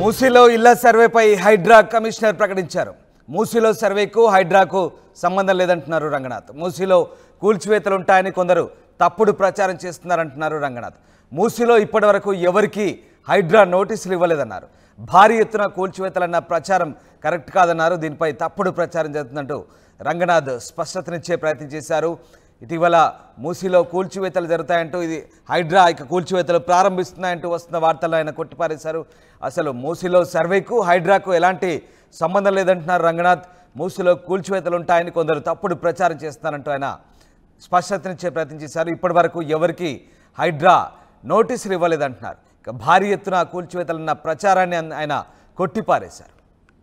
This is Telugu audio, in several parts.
మూసీలో ఇళ్ల సర్వేపై హైడ్రా కమిషనర్ ప్రకటించారు మూసీలో సర్వేకు హైడ్రాకు సంబంధం లేదంటున్నారు రంగనాథ్ మూసీలో కూల్చివేతలు ఉంటాయని కొందరు తప్పుడు ప్రచారం చేస్తున్నారంటున్నారు రంగనాథ్ మూసీలో ఇప్పటివరకు ఎవరికీ హైడ్రా నోటీసులు ఇవ్వలేదన్నారు భారీ ఎత్తున కూల్చివేతలన్న ప్రచారం కరెక్ట్ కాదన్నారు దీనిపై తప్పుడు ప్రచారం జరుగుతుందంటూ రంగనాథ్ స్పష్టతనిచ్చే ప్రయత్నం చేశారు ఇటీవల మూసీలో కూల్చివేతలు జరుగుతాయంటూ ఇది హైడ్రా ఇక కూల్చివేతలు ప్రారంభిస్తున్నాయంటూ వస్తున్న వార్తలు ఆయన కొట్టిపారేశారు అసలు మూసీలో సర్వేకు హైడ్రాకు ఎలాంటి సంబంధం లేదంటున్నారు రంగనాథ్ మూసీలో కూల్చివేతలు ఉంటాయని కొందరు తప్పుడు ప్రచారం చేస్తున్నారంటూ ఆయన స్పష్టతనిచ్చే ప్రయత్నం చేశారు ఇప్పటి వరకు ఎవరికి హైడ్రా నోటీసులు ఇవ్వలేదంటున్నారు ఇక భారీ ఎత్తున కూల్చివేతలున్న ప్రచారాన్ని ఆయన కొట్టిపారేశారు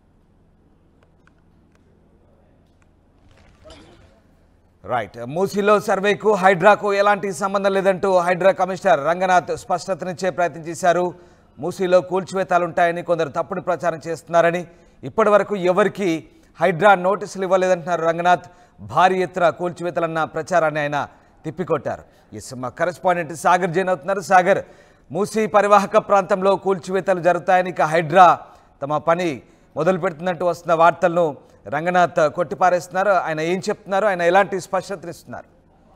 రైట్ మూసీలో సర్వేకు హైడ్రాకు ఎలాంటి సంబంధం లేదంటూ హైడ్రా కమిషనర్ రంగనాథ్ స్పష్టతనిచ్చే ప్రయత్నం చేశారు మూసీలో కూల్చివేతాలు ఉంటాయని కొందరు తప్పుడు ప్రచారం చేస్తున్నారని ఇప్పటి వరకు ఎవరికి హైడ్రా నోటీసులు ఇవ్వలేదంటున్నారు రంగనాథ్ భారీ ఎత్తున కూల్చివేతలన్న ప్రచారాన్ని ఆయన తిప్పికొట్టారు ఎస్ మా కరెస్పాండెంట్ సాగర్ జైన్ అవుతున్నారు సాగర్ మూసీ పరివాహక ప్రాంతంలో కూల్చివేతలు జరుగుతాయని ఇక హైడ్రా తమ పని మొదలు పెడుతున్నట్టు వస్తున్న వార్తలను రంగనాథ్ కొట్టిపారేస్తున్నారు ఆయన ఏం చెప్తున్నారు ఆయన ఎలాంటి స్పష్టతనిస్తున్నారు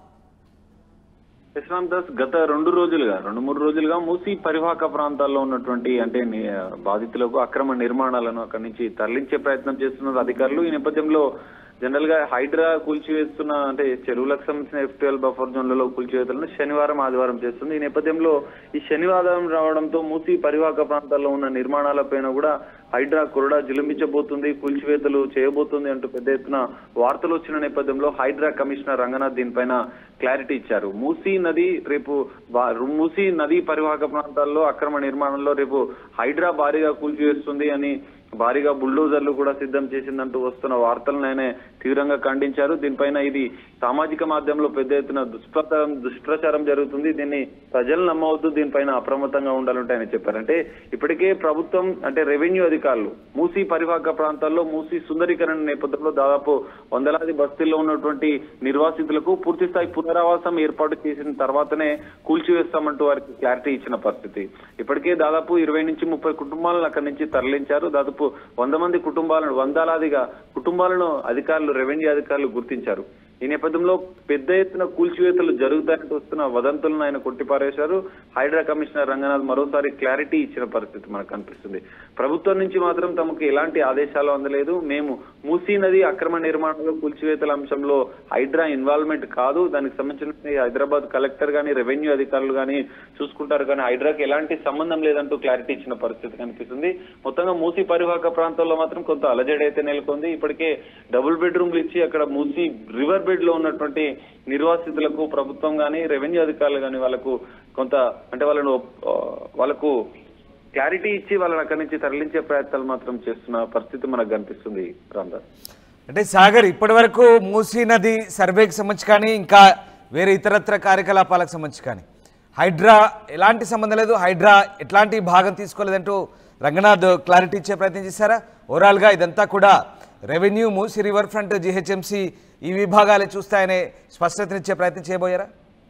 ఇస్లాం దాస్ గత రెండు రోజులుగా రెండు మూడు రోజులుగా మూసీ పరివాహక ప్రాంతాల్లో ఉన్నటువంటి అంటే ని- బాధితులకు అక్రమ నిర్మాణాలను అక్కడి నుంచి తరలించే ప్రయత్నం చేస్తున్నారు అధికారులు ఈ నేపథ్యంలో జనరల్ గా హైడ్రా కూల్చివేస్తున్న అంటే చెరువులకు సంబంధించిన ఎఫ్టీఎల్ బఫర్ జోన్లలో కూల్చివేతలను శనివారం ఆదివారం చేస్తుంది ఈ నేపథ్యంలో ఈ శనివారం రావడంతో మూసీ పరివాహక ప్రాంతాల్లో ఉన్న నిర్మాణాలపైన కూడా హైడ్రా కొరడా జిలుంబించబోతుంది కూల్చివేతలు చేయబోతుంది అంటూ పెద్ద ఎత్తున వార్తలు వచ్చిన నేపథ్యంలో హైడ్రా కమిషనర్ రంగనాథ్ దీనిపైన క్లారిటీ ఇచ్చారు మూసీ నది రేపు బా- మూసీ నది పరివాహక ప్రాంతాల్లో అక్రమ నిర్మాణంలో రేపు హైడ్రా భారీగా కూల్చివేస్తుంది అని భారీగా బుల్డోజర్లు కూడా సిద్ధం చేసిందంటూ వస్తున్న వార్తలను ఆయన తీవ్రంగా ఖండించారు దీనిపైన ఇది సామాజిక మాధ్యమంలో పెద్ద ఎత్తున దుష్ప్రచారం దుష్ప్రచారం జరుగుతుంది దీన్ని ప్రజలు నమ్మవద్దు దీనిపైన అప్రమత్తంగా ఉండాలంటే ఆయన చెప్పారు అంటే ఇప్పటికే ప్రభుత్వం అంటే రెవెన్యూ అధికారులు మూసీ పరివాహక ప్రాంతాల్లో మూసీ సుందరీకరణ నేపథ్యంలో దాదాపు వందలాది బస్తీల్లో ఉన్నటువంటి నిర్వాసితులకు పూర్తి స్థాయి పునరావాసం ఏర్పాటు చేసిన తర్వాతనే కూల్చివేస్తామంటూ వారికి క్లారిటీ ఇచ్చిన పరిస్థితి ఇప్పటికే దాదాపు ఇరవై నుంచి ముప్పై కుటుంబాలను అక్కడి నుంచి తరలించారు దాదాపు వంద మంది కుటుంబాలను వందలాదిగా కుటుంబాలను అధికారులు రెవెన్యూ అధికారులు గుర్తించారు ఈ నేపథ్యంలో పెద్ద ఎత్తున కూల్చివేతలు జరుగుతాయంటూ వస్తున్న వదంతులను ఆయన కొట్టిపారేశారు హైడ్రా కమిషనర్ రంగనాథ్ మరోసారి క్లారిటీ ఇచ్చిన పరిస్థితి మనకు కనిపిస్తుంది ప్రభుత్వం నుంచి మాత్రం తమకు ఎలాంటి ఆదేశాలు అందలేదు మేము మూసీ నది అక్రమ నిర్మాణంలో కూల్చివేతల అంశంలో హైడ్రా ఇన్వాల్వ్మెంట్ కాదు దానికి సంబంధించిన హైదరాబాద్ కలెక్టర్ గానీ రెవెన్యూ అధికారులు గానీ చూసుకుంటారు కానీ హైడ్రాకి ఎలాంటి సంబంధం లేదంటూ క్లారిటీ ఇచ్చిన పరిస్థితి కనిపిస్తుంది మొత్తంగా మూసీ పరివాహక ప్రాంతాల్లో మాత్రం కొంత అలజడి అయితే నెలకొంది ఇప్పటికే డబుల్ బెడ్రూమ్లు ఇచ్చి అక్కడ మూసీ రివర్ బెడ్ లో ఉన్నటువంటి నిర్వాసితులకు ప్రభుత్వం గానీ రెవెన్యూ అధికారులు గానీ వాళ్ళకు కొంత అంటే వాళ్ళను ఆ, వాళ్ళకు క్లారిటీ ఇచ్చి వాళ్ళని అక్కడి నుంచి తరలించే ప్రయత్నాలు మాత్రం చేస్తున్న పరిస్థితి మనకు కనిపిస్తుంది రామ్దాస్ అంటే సాగర్ ఇప్పటివరకు మూసీ నది సర్వేకి సంబంధించి కానీ ఇంకా వేరే ఇతరత్ర కార్యకలాపాలకు సంబంధించి కానీ హైడ్రా ఎలాంటి సంబంధం లేదు హైడ్రా ఎట్లాంటి భాగం తీసుకోలేదంటూ రంగనాథ్ క్లారిటీ ఇచ్చే ప్రయత్నం చేశారా ఓవరాల్గా ఇదంతా కూడా revenue Musi river front GHMC ఈ విభాగాలే చూస్తాయనే స్పష్టతనిచ్చే ప్రయత్నం చేయబోయారా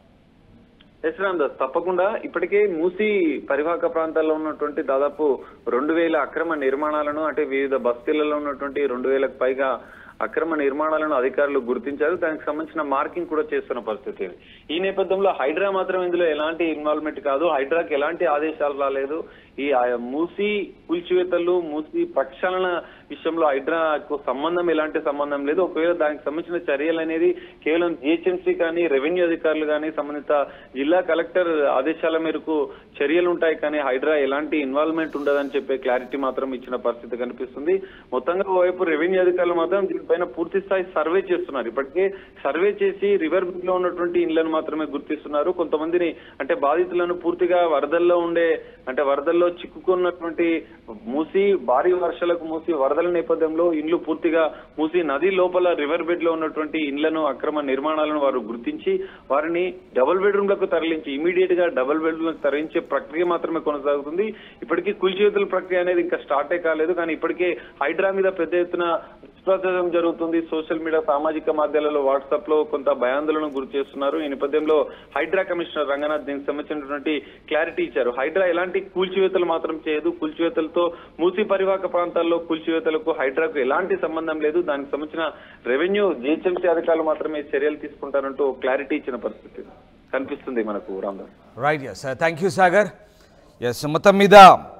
ఎస్ రామ్దాస్ తప్పకుండా ఇప్పటికే మూసి పరివాహక ప్రాంతాల్లో ఉన్నటువంటి దాదాపు రెండు వేల అక్రమ నిర్మాణాలను అంటే వివిధ బస్తీలలో ఉన్నటువంటి రెండు వేలకు పైగా అక్రమ నిర్మాణాలను అధికారులు గుర్తించారు దానికి సంబంధించిన మార్కింగ్ కూడా చేస్తున్న పరిస్థితి ఇది. ఈ నేపథ్యంలో హైడ్రా మాత్రం ఇందులో ఎలాంటి ఇన్వాల్వ్మెంట్ కాదు హైడ్రాకి ఎలాంటి ఆదేశాలు రాలేదు ఈ ఆ మూసి కూల్చివేతలు మూసి ప్రక్షాళన విషయంలో హైడ్రాకు సంబంధం ఎలాంటి సంబంధం లేదు ఒకవేళ దానికి సంబంధించిన చర్యలు అనేది కేవలం జిహెచ్ఎంసీ కానీ రెవెన్యూ అధికారులు కానీ సంబంధిత జిల్లా కలెక్టర్ ఆదేశాల మేరకు చర్యలు ఉంటాయి కానీ హైడ్రా ఎలాంటి ఇన్వాల్వ్మెంట్ ఉండదని చెప్పే క్లారిటీ మాత్రం ఇచ్చిన పరిస్థితి కనిపిస్తుంది మొత్తంగా ఓవైపు రెవెన్యూ అధికారులు మాత్రం దీనిపైన పూర్తి స్థాయి సర్వే చేస్తున్నారు ఇప్పటికే సర్వే చేసి రివర్ బెడ్ లో ఉన్నటువంటి ఇండ్లను మాత్రమే గుర్తిస్తున్నారు కొంతమందిని అంటే బాధితులను పూర్తిగా వరదల్లో ఉండే అంటే వరదల్లో చిక్కుకున్నటువంటి మూసి భారీ వర్షాలకు మూసి వరదల నేపథ్యంలో ఇండ్లు పూర్తిగా మూసి నది లోపల రివర్ బెడ్ లో ఉన్నటువంటి ఇండ్లను అక్రమ నిర్మాణాలను వారు గుర్తించి వారిని డబుల్ బెడ్రూమ్లకు తరలించి ఇమీడియట్ గా డబుల్ బెడ్రూమ్లకు తరలించే ప్రక్రియ మాత్రమే కొనసాగుతుంది ఇప్పటికీ కూల్చివేతల ప్రక్రియ అనేది ఇంకా స్టార్టే కాలేదు కానీ ఇప్పటికే హైడ్రా మీద పెద్ద ఎత్తున దుష్ప్రచారం జరుగుతుంది సోషల్ మీడియా సామాజిక మాధ్యమాలలో వాట్సాప్ లో కొంత భయాందోళన గురి చేస్తున్నారు ఈ నేపథ్యంలో హైడ్రా కమిషనర్ రంగనాథ్ దీనికి సంబంధించినటువంటి క్లారిటీ ఇచ్చారు హైడ్రా ఎలాంటి కూల్చివేతలు మాత్రం చేయదు కూల్చివేతలతో మూసి పరివాహక ప్రాంతాల్లో కూల్చివేతలకు హైడ్రాకు ఎలాంటి సంబంధం లేదు దానికి సంబంధించిన రెవెన్యూ జిహెచ్ఎంసీ అధికారులు మాత్రమే చర్యలు తీసుకుంటారంటూ క్లారిటీ ఇచ్చిన పరిస్థితి కనిపిస్తుంది మనకు Ramdas right yes thank you Sagar yes మొత్తం మీద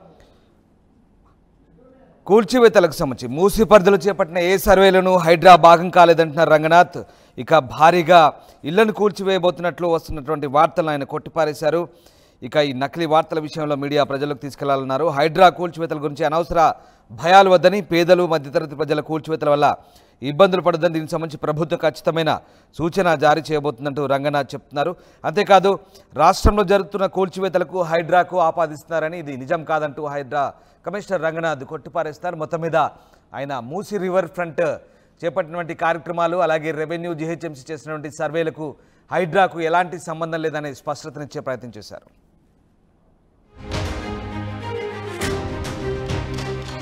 కూల్చివేతలకు సంబంధించి మూసి పరిధిలో చేపట్టిన ఏ సర్వేలను హైడ్రా భాగం కాలేదంటున్నారు రంగనాథ్ ఇక భారీగా ఇళ్లను కూల్చివేయబోతున్నట్లు వస్తున్నటువంటి వార్తలను ఆయన కొట్టిపారేశారు ఇక ఈ నకిలీ వార్తల విషయంలో మీడియా ప్రజలకు తీసుకెళ్లాలన్నారు హైడ్రా కూల్చివేతల గురించి అనవసర భయాలు వద్దని పేదలు మధ్యతరగతి ప్రజల కూల్చివేతల వల్ల ఇబ్బందులు పడదని దీనికి సంబంధించి ప్రభుత్వం ఖచ్చితమైన సూచన జారీ చేయబోతుందంటూ రంగనాథ్ చెప్తున్నారు అంతేకాదు రాష్ట్రంలో జరుగుతున్న కూల్చివేతలకు హైడ్రాకు ఆపాదిస్తున్నారని ఇది నిజం కాదంటూ హైడ్రా కమిషనర్ రంగనాథ్ కొట్టిపారేస్తారు మొత్తం మీద ఆయన మూసి రివర్ ఫ్రంట్ చేపట్టినటువంటి కార్యక్రమాలు అలాగే రెవెన్యూ జిహెచ్ఎంసీ చేసినటువంటి సర్వేలకు హైడ్రాకు ఎలాంటి సంబంధం లేదనే స్పష్టతనిచ్చే ప్రయత్నం చేశారు